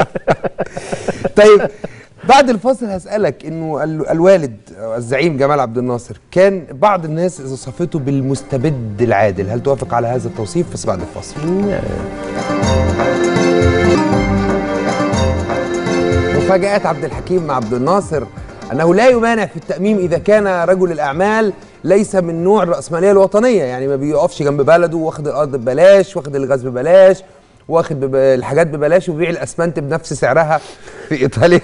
طيب بعد الفاصل هسألك انه ال- الوالد الزعيم جمال عبد الناصر كان بعض الناس وصفته بالمستبد العادل هل توافق على هذا التوصيف بس بعد الفاصل مفاجآت عبد الحكيم مع عبد الناصر أنه لا يمانع في التأميم إذا كان رجل الأعمال ليس من نوع الرأسمالية الوطنية يعني ما بيقفش جنب بلده واخد الأرض ببلاش واخد الغاز ببلاش واخد بب... الحاجات ببلاش وبيبيع الأسمنت بنفس سعرها في إيطاليا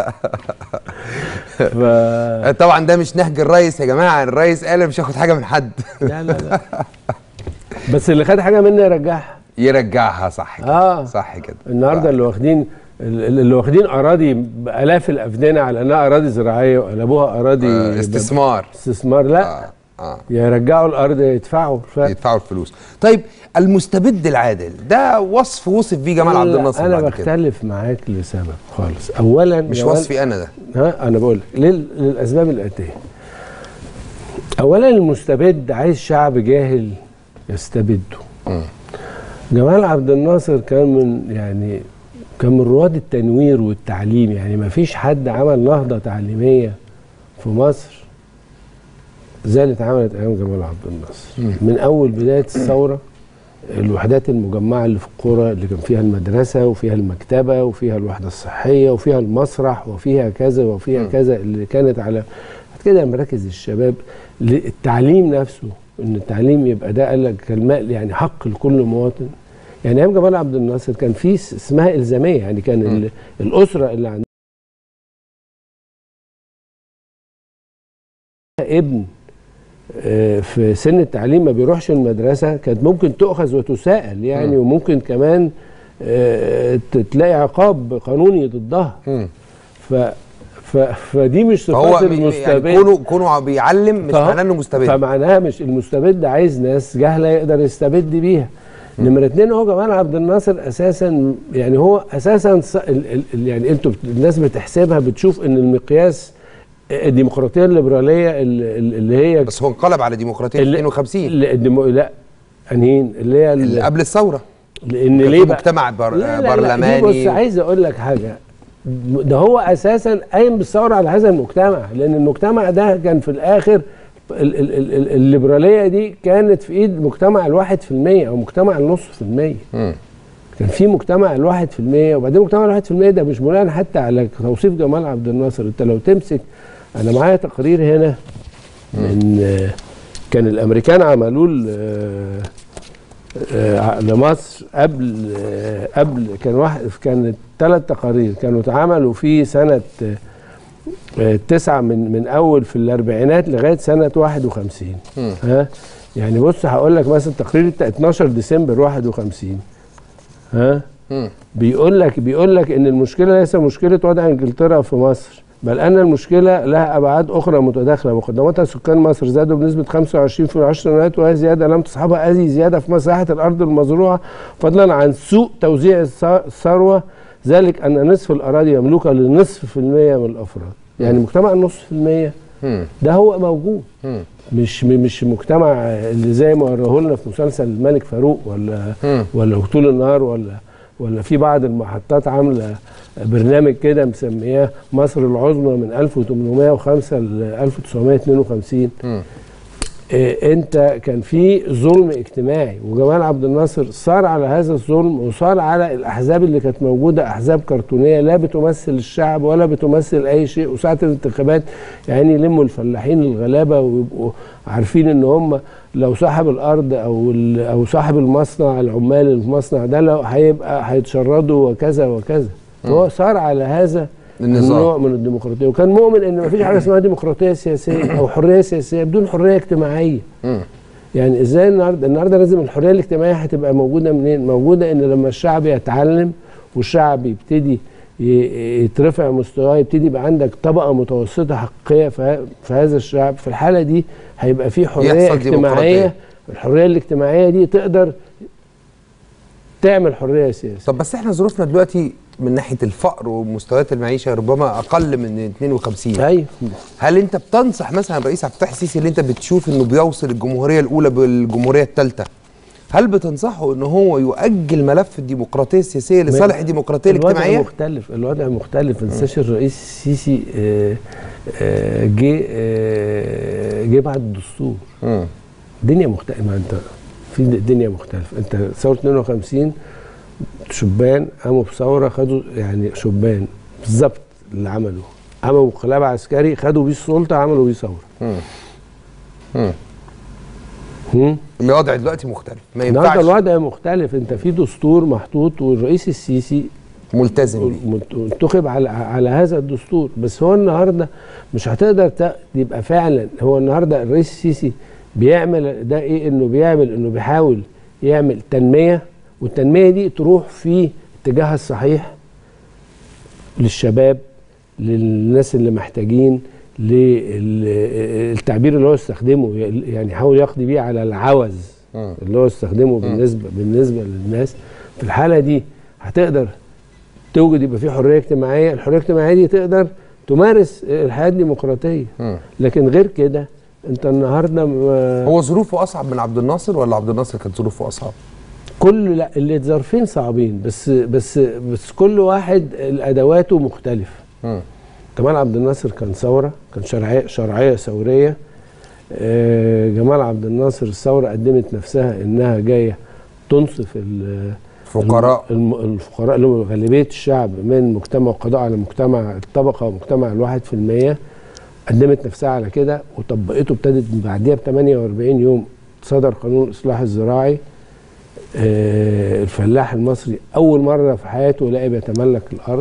ف... طبعا ده مش نهج الرئيس يا جماعة الرئيس قال مش هاخد حاجة من حد لا لا لا بس اللي خد حاجه مني يرجعها يرجعها صح كده اه صح كده النهارده اللي واخدين اللي واخدين اراضي بالاف الافدنه على انها اراضي زراعيه وقلبوها اراضي آه استثمار استثمار لا آه. آه. يرجعوا الارض يدفعوا الفرق. يدفعوا الفلوس طيب المستبد العادل ده وصف وصف بيه جمال عبد لا، الناصر انا بعد كده بختلف معاك لسبب خالص اولا مش جمال- وصفي انا ده ها انا بقول لك لل- للاسباب الاتيه اولا المستبد عايز شعب جاهل يستبده مم. جمال عبد الناصر كان من يعني كان من رواد التنوير والتعليم يعني ما فيش حد عمل نهضة تعليمية في مصر زي اللي اتعملت ايام جمال عبد الناصر من اول بداية الثورة الوحدات المجمعة اللي في القرى اللي كان فيها المدرسة وفيها المكتبة وفيها الوحدة الصحية وفيها المسرح وفيها كذا وفيها م. كذا اللي كانت على بعد كده مراكز الشباب التعليم نفسه ان التعليم يبقى ده قال لك كالماء يعني حق لكل مواطن يعني ايام جمال عبد الناصر كان في س- اسمها الزاميه يعني كان م. ال- الاسره اللي عندها ابن آه، في سن التعليم ما بيروحش المدرسه كانت ممكن تؤخذ وتساءل يعني م. وممكن كمان آه، ت- تلاقي عقاب قانوني ضدها مم. ف ف فدي مش فهو صفات يعني المستبد كونه كونه بيعلم مش فهو- معناه انه مستبد فمعناها مش المستبد عايز ناس جهله يقدر يستبد بيها نمرة اتنين هو جمال عبد الناصر اساسا يعني هو اساسا ص- ال ال ال- يعني انتوا بت- الناس بتحسبها بتشوف ان المقياس الديمقراطيه الليبراليه ال- ال- اللي هي بس هو انقلب على ديمقراطيه اللي- 52 ال- الديمو لا انهين اللي هي اللي ال- قبل الثوره لان كان ليه في بقى مجتمع بر... لا لا لا دي برلماني بص عايز اقول لك حاجه ده هو اساسا قايم بالثوره على هذا المجتمع لان المجتمع ده كان في الاخر ال- ال- ال- ال- الليبراليه دي كانت في ايد مجتمع الواحد في المية او مجتمع النص في المية مم. كان في مجتمع الواحد في المية وبعدين مجتمع الواحد في المية ده مش بناء حتى على توصيف جمال عبد الناصر انت لو تمسك انا معايا تقرير هنا من آه، كان الامريكان عملوه ل- آه، آه، لمصر قبل آه، قبل كان واحد كانت ثلاث تقارير كانوا اتعملوا في سنه آه، آه، تسعة من من اول في الاربعينات لغايه سنه 51 مم. ها يعني بص هقول لك مثلا تقرير بتاع 12 ديسمبر 51 ها مم. بيقول لك بيقول لك ان المشكله ليس مشكله وضع انجلترا في مصر بل ان المشكله لها ابعاد اخرى متداخله مقدمتها سكان مصر زادوا بنسبه 25 في العشر سنوات وهي زياده لم تصحبها اي زياده في مساحه الارض المزروعه فضلا عن سوء توزيع الث- الثروه ذلك ان نصف الاراضي مملوكه لنصف في المية من الافراد يعني مجتمع النصف في المية مم. ده هو موجود مم. مش مش مجتمع اللي زي ما وراه لنا في مسلسل الملك فاروق ولا مم. ولا طول النهار ولا ولا في بعض المحطات عامله برنامج كده مسمياه مصر العظمى من 1805 ل 1952 مم. إيه، انت كان في ظلم اجتماعي وجمال عبد الناصر صار على هذا الظلم وصار على الاحزاب اللي كانت موجوده احزاب كرتونيه لا بتمثل الشعب ولا بتمثل اي شيء وساعه الانتخابات يعني يلموا الفلاحين الغلابه ويبقوا عارفين ان هم لو صاحب الارض او ال- او صاحب المصنع العمال اللي في المصنع ده لو هيبقى هيتشردوا وكذا وكذا هو صار على هذا النظام. النوع من الديمقراطيه وكان مؤمن ان مفيش حاجه اسمها ديمقراطيه سياسيه او حريه سياسيه بدون حريه اجتماعيه مم. يعني ازاي النهارده النهارده لازم الحريه الاجتماعيه هتبقى موجوده منين موجوده ان لما الشعب يتعلم والشعب يبتدي ي- يترفع مستواه يبتدي يبقى عندك طبقه متوسطه حقيقيه في ه- في هذا الشعب في الحاله دي هيبقى في حريه يحصل اجتماعيه ديمقراطية. الحريه الاجتماعيه دي تقدر تعمل حريه سياسيه طب بس احنا ظروفنا دلوقتي من ناحيه الفقر ومستويات المعيشه ربما اقل من 52 ايوه هل انت بتنصح مثلا الرئيس عبد الفتاح السيسي اللي انت بتشوف انه بيوصل الجمهوريه الاولى بالجمهوريه الثالثه هل بتنصحه ان هو يؤجل ملف الديمقراطيه السياسيه لصالح الديمقراطيه الوضع الاجتماعيه؟ مختلف الوضع مختلف انساش الرئيس السيسي آه، آه، جه آه، جه بعد الدستور مم. الدنيا مختلفه ما انت في الدنيا مختلفه انت ثوره 52 شبان قاموا بثوره خدوا يعني شبان بالظبط اللي عملوا عملوا انقلاب عسكري خدوا بيه السلطه عملوا بيه ثوره مم. مم. هم؟ الوضع دلوقتي مختلف ما النهارده ينفعش الوضع مختلف انت في دستور محطوط والرئيس السيسي ملتزم بيه منتخب على على هذا الدستور بس هو النهارده مش هتقدر ت- يبقى فعلا هو النهارده الرئيس السيسي بيعمل ده ايه انه بيعمل انه بيحاول يعمل تنميه والتنميه دي تروح في اتجاهها الصحيح للشباب للناس اللي محتاجين للتعبير اللي هو استخدمه يعني يحاول يقضي بيه على العوز مم. اللي هو استخدمه بالنسبه بالنسبه للناس في الحاله دي هتقدر توجد يبقى في حريه اجتماعيه الحريه الاجتماعيه دي تقدر تمارس الحياه الديمقراطيه مم. لكن غير كده انت النهارده ما- هو ظروفه اصعب من عبد الناصر ولا عبد الناصر كانت ظروفه اصعب؟ كل لا اللي ظرفين صعبين بس بس بس كل واحد ادواته مختلفه مم. جمال عبد الناصر كان ثوره كان شرعيه شرعيه ثوريه آه، جمال عبد الناصر الثوره قدمت نفسها انها جايه تنصف ال- فقراء الم- الفقراء اللي هم غالبيه الشعب من مجتمع القضاء على مجتمع الطبقه ومجتمع الواحد في المية قدمت نفسها على كده وطبقته ابتدت من بعديها ب 48 يوم صدر قانون الاصلاح الزراعي آه، الفلاح المصري اول مره في حياته يلاقي بيتملك الارض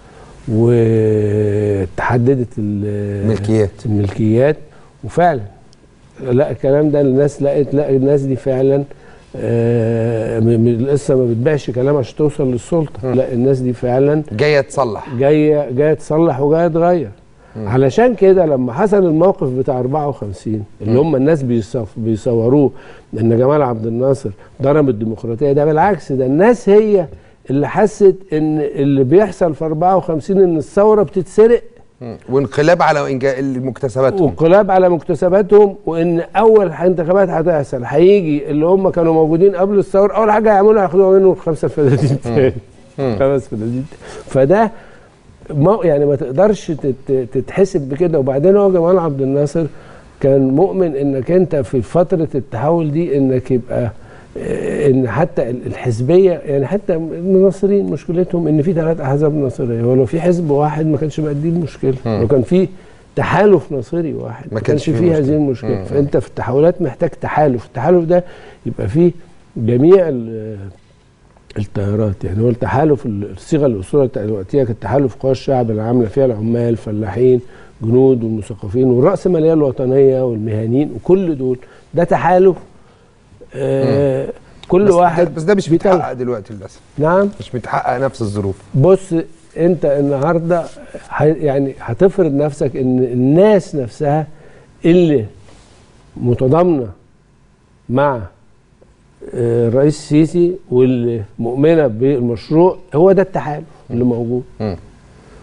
وتحددت ال- ملكيات الملكيات وفعلا لا الكلام ده الناس لقت لا الناس دي فعلا آه، م- م- لسه ما بتبيعش كلام عشان توصل للسلطه لا الناس دي فعلا جايه تصلح جايه جايه تصلح وجايه تغير علشان كده لما حصل الموقف بتاع 54 اللي هم الناس بيصف بيصوروه ان جمال عبد الناصر ضرب الديمقراطيه ده بالعكس ده الناس هي اللي حست ان اللي بيحصل في 54 ان الثوره بتتسرق مم. وانقلاب على إنجا- مكتسباتهم وانقلاب على مكتسباتهم وان اول انتخابات هتحصل هيجي اللي هم كانوا موجودين قبل الثوره اول حاجه هيعملوا هياخدوا منه خمسه فدادين تاني خمس فدادين فده ما يعني ما تقدرش تت- تتحسب بكده وبعدين هو جمال عبد الناصر كان مؤمن انك انت في فتره التحول دي انك يبقى آه، ان حتى ال- الحزبيه يعني حتى المناصرين مشكلتهم ان في ثلاث احزاب ناصريه ولو في حزب واحد ما كانش بقى دي المشكله لو كان في تحالف ناصري واحد ما ما كانش كانش فيه فيه مشكلة. هذه المشكله مم. فانت في التحولات محتاج تحالف التحالف ده يبقى فيه جميع ال- التيارات يعني هو التحالف الصيغه الاصوليه دلوقتي كانت تحالف قوى الشعب اللي عامله فيها العمال الفلاحين جنود والمثقفين والراسماليه الوطنيه والمهنيين وكل دول ده تحالف آه كل بس واحد ده بس ده مش بيتو- متحقق دلوقتي للاسف نعم مش متحقق نفس الظروف بص انت النهارده ح- يعني هتفرض نفسك ان الناس نفسها اللي متضامنه مع آه، الرئيس السيسي واللي مؤمنه بالمشروع هو ده التحالف اللي موجود مم.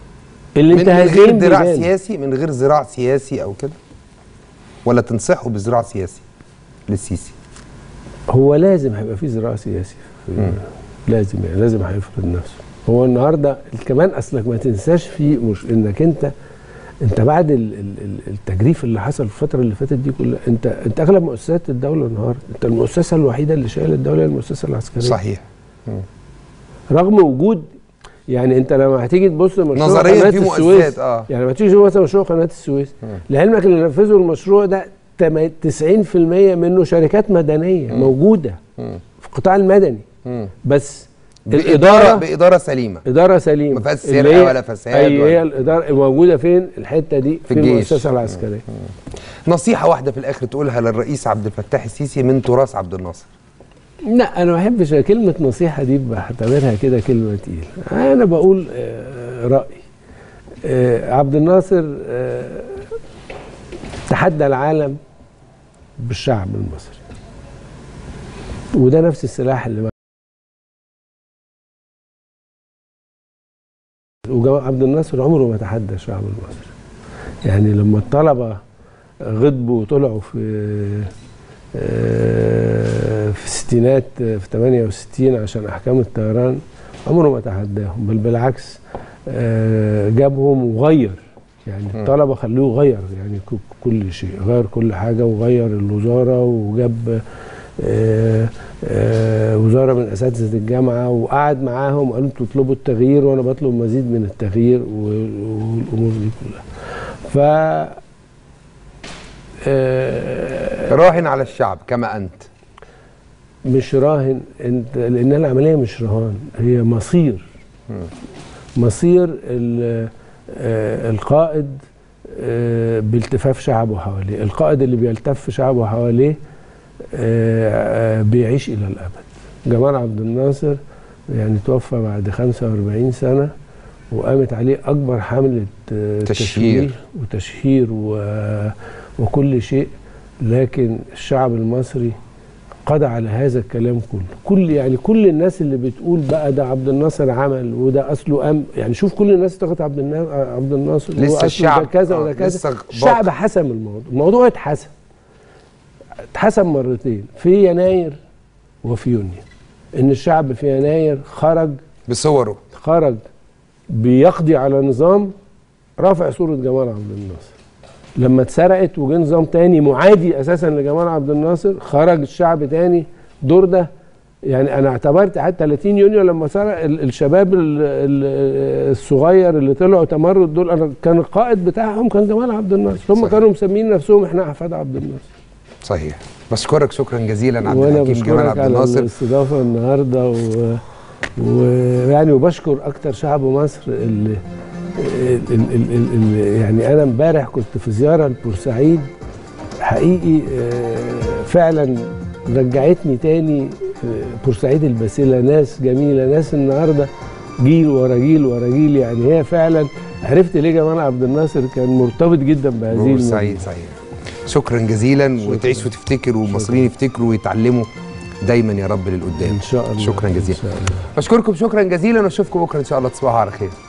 اللي من, من غير انتهازين ذراع بيبان. سياسي من غير ذراع سياسي او كده ولا تنصحوا بذراع سياسي للسيسي هو لازم هيبقى في ذراع سياسي في لازم يعني لازم هيفرض نفسه هو النهارده كمان اصلك ما تنساش في مش انك انت انت بعد ال- ال- ال- التجريف اللي حصل في الفتره اللي فاتت دي كلها انت انت اغلب مؤسسات الدوله النهارده انت المؤسسه الوحيده اللي شايله الدوله هي المؤسسه العسكريه صحيح رغم وجود يعني انت لما هتيجي تبص لمشروع نظريا قناه في السويس مؤسسات اه يعني لما تيجي تشوف مثلا مشروع قناه السويس لعلمك اللي نفذوا المشروع ده تم- 90% منه شركات مدنيه موجوده في القطاع المدني مم. بس بإدارة الاداره بإدارة سليمة اداره سليمه ما فيهاش اللي سرقة هي- ولا فساد اي ولا- هي الاداره موجوده فين الحته دي في, الجيش. المؤسسه العسكريه نصيحة واحدة في الآخر تقولها للرئيس عبد الفتاح السيسي من تراث عبد الناصر لا انا ما بحبش كلمه نصيحه دي بعتبرها كده كلمه تقيله انا بقول آه، رايي آه، عبد الناصر آه، تحدى العالم بالشعب المصري وده نفس السلاح اللي مع وجمال عبد الناصر عمره ما تحدى الشعب المصري يعني لما الطلبه غضبوا وطلعوا في آه، في الستينات آه، في 68 عشان احكام الطيران عمره ما تحداهم بل بالعكس آه، جابهم وغير يعني الطلبه خلوه غير يعني ك- كل شيء غير كل حاجه وغير الوزاره وجاب آه، آه، وزاره من اساتذه الجامعه وقعد معاهم وقالوا انتوا تطلبوا التغيير وانا بطلب مزيد من التغيير و- والامور دي كلها ف آه، راهن على الشعب كما أنت مش راهن انت لان العمليه مش رهان هي مصير مصير ال- آه، القائد آه، بالتفاف شعبه حواليه القائد اللي بيلتف شعبه حواليه آه، آه، بيعيش الى الابد جمال عبد الناصر يعني توفى بعد 45 سنه وقامت عليه اكبر حمله آه، تشهير. وتشهير و- وكل شيء لكن الشعب المصري قضى على هذا الكلام كله كل يعني كل الناس اللي بتقول بقى ده عبد الناصر عمل وده اصله أم يعني شوف كل الناس تاخد عبد النا- عبد الناصر لسه وأصله الشعب- ده كذا آه، وده كذا لسه باقي. الشعب حسم الموضوع الموضوع اتحسم اتحسم مرتين في يناير وفي يونيو ان الشعب في يناير خرج بصوره خرج بيقضي على نظام رافع صورة جمال عبد الناصر لما اتسرقت وجه نظام تاني معادي اساسا لجمال عبد الناصر خرج الشعب تاني دور ده يعني انا اعتبرت حتى 30 يونيو لما سرق ال- الشباب ال- ال- الصغير اللي طلعوا تمرد دول انا كان القائد بتاعهم كان جمال عبد الناصر هم صحيح. كانوا مسمين نفسهم احنا احفاد عبد الناصر صحيح بشكرك شكرا جزيلا عبد وانا الحكيم جمال بشكرك عبد على الناصر الاستضافه النهارده و... ويعني وبشكر اكتر شعب مصر اللي ال... ال... ال... ال... ال... يعني انا امبارح كنت في زياره لبورسعيد حقيقي آه، فعلا رجعتني تاني آه، بورسعيد الباسله ناس جميله ناس النهارده جيل ورا جيل ورا جيل يعني هي فعلا عرفت ليه جمال عبد الناصر كان مرتبط جدا بهذه نور المدينة. سعيد صحيح شكرا جزيلا وتعيش وتفتكر والمصريين يفتكروا ويتعلموا دايما يا رب للقدام ان شاء الله شكرا إن جزيلا شاء الله. بشكركم شكرا جزيلا واشوفكم بكره ان شاء الله تصبحوا على خير